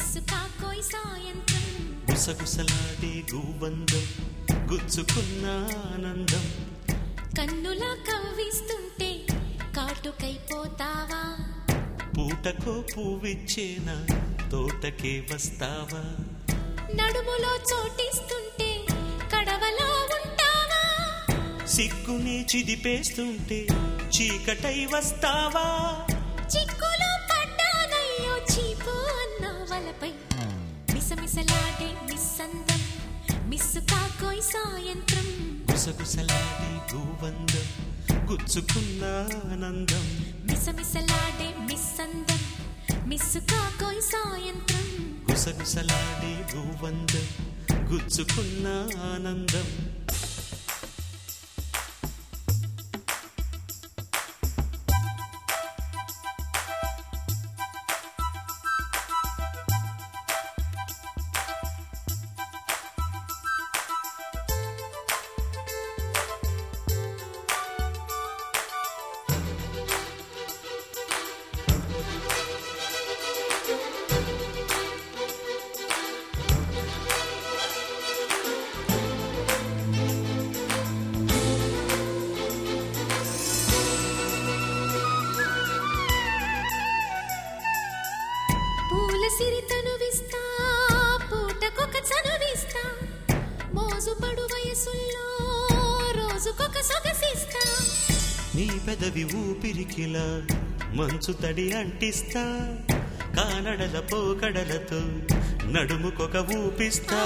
Miss కాకోయ్ సాయంత్రం గుసగుసలాడే గూబందం గుచ్చుకున్న ఆనందం కన్నులా కవ్విస్తుంటే కాటుకైపోతావా పూటకో పువ్విచ్చేనా తోటకే వస్తావా నడుములో చోటిస్తుంటే కడవలో ఉంటావా సిగ్గునే చిదిపేస్తుంటే చీకటై వస్తావా చిక్కులో పడ్డానయ్యో చీపు అన్న వలపై మిసమిసలాడే మిస్సందం మిస్సు కాకోయ్ సాయంత్రం గుసగుసలాడే గూబందం గుచ్చుకున్న ఆనందం మిసమిసలాడే మిస్సందం మిస్సు కాకోయ్ సాయంత్రం గుసగుసలాడే గూబందం గుచ్చుకున్న ఆనందం పూల సిరి తనువిస్తా పూటకొక చనువిస్తా మోజుపడు వయసుల్లో రోజుకొక సొగసిస్తా నీ పెదవి ఊపిరికిలా మంచు తడి అంటిస్తా కానడల పోకడలతో నడుముకొక ఊపిస్తా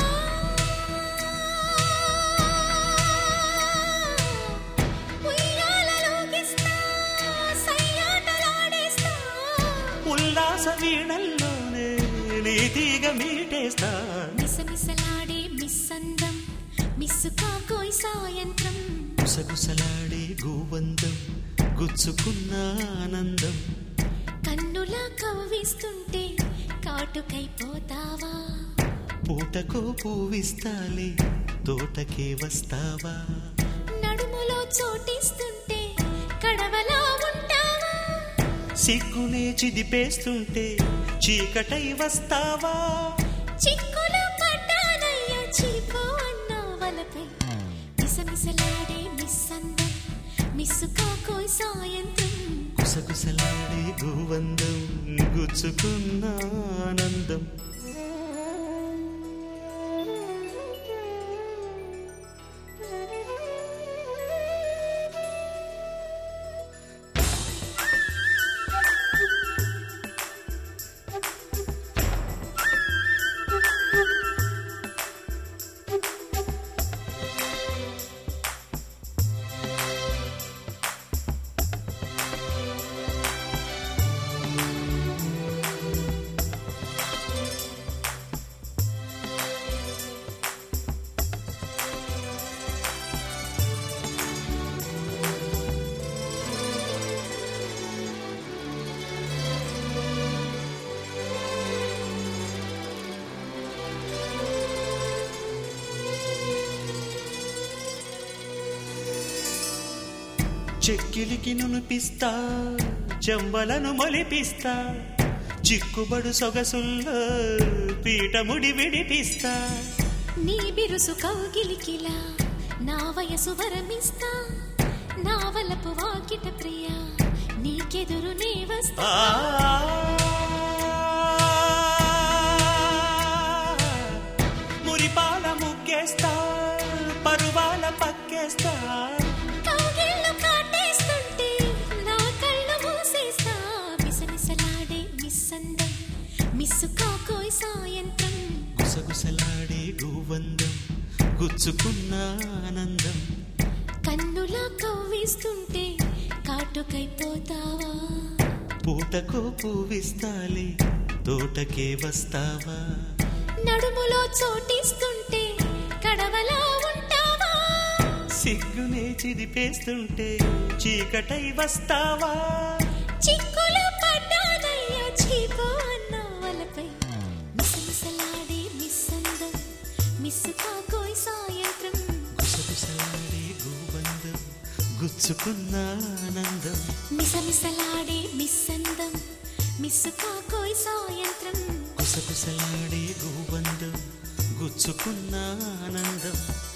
ఉయ్యాలలోగిస్తా, సయ్యాటలాడేస్తా. ఉల్లాస వీణల్లోనే నీ తీగ మీటేస్తా మిసమిసలాడే మిస్సందం మిస్సు కాకోయ్ సాయంత్రం గుసగుసలాడే గోవందం గుచ్చుకున్న ఆనందం కన్నులా కవ్విస్తుంటే కాటుకైపోతావా పూటకో పూవిస్తాలే తోటకే వస్తావా నడుములో చోటిస్తుంటే కడవలా ఉంటావా సిగ్గునే చిదిపేస్తుంటే చీకటై వస్తావా చిక్కులు పడ్డానయ్యో చీపు అన్న వలపై మిసమిసలాడే మిస్సందం మిస్సు కాకోయ్ సాయంత్రం గుసగుసలాడే గోవందం గుచ్చుకున్న ఆనందం చెక్కిలికి నునిపిస్తా చెంబలను మొలిపిస్తా చిక్కుబడు సొగసుల్లో పీటముడి విడిపిస్తా నీ బిరుసు కౌగిలికిలా నా వయసు వరమిస్తా నా వలపు వాకిట ప్రియా నీకెదురు నే వస్తా ఆ మురిపాల ముగ్గేస్తా పరువాల పక్కేస్తా కౌగిళ్ళు కాటేస్తుంటే నా కళ్ళు మూసేస్తా మిసమిసలాడే మిస్సందం మిస్సు కాకోయ్ సాయంత్రం గుసగుసలాడే గోవందం గుచ్చుకున్న ఆనందం కన్నులా కవ్విస్తుంటే కాటుకైపోతావా పూటకో పూవిస్తాలే తోటకే వస్తావా నడుములో చోటిస్తుంటే కడవలా ఉంటావా సిగ్గునే చిదిపేస్తుంటే చీకటై వస్తావా చిక్కులు పడ్డానయ్యో చీపు అన్న వలపై మిసమిసలాడే మిస్సందం మిస్సు కాకోయ్ సాయంత్రం గుసగుసలాడే గోబందం గుచ్చుకున్న ఆనందం మిసమిసలాడే మిస్సందం మిస్సు కాకోయ్ సాయంత్రం గుసగుసలాడే గోబంధం గుచ్చుకున్న ఆనందం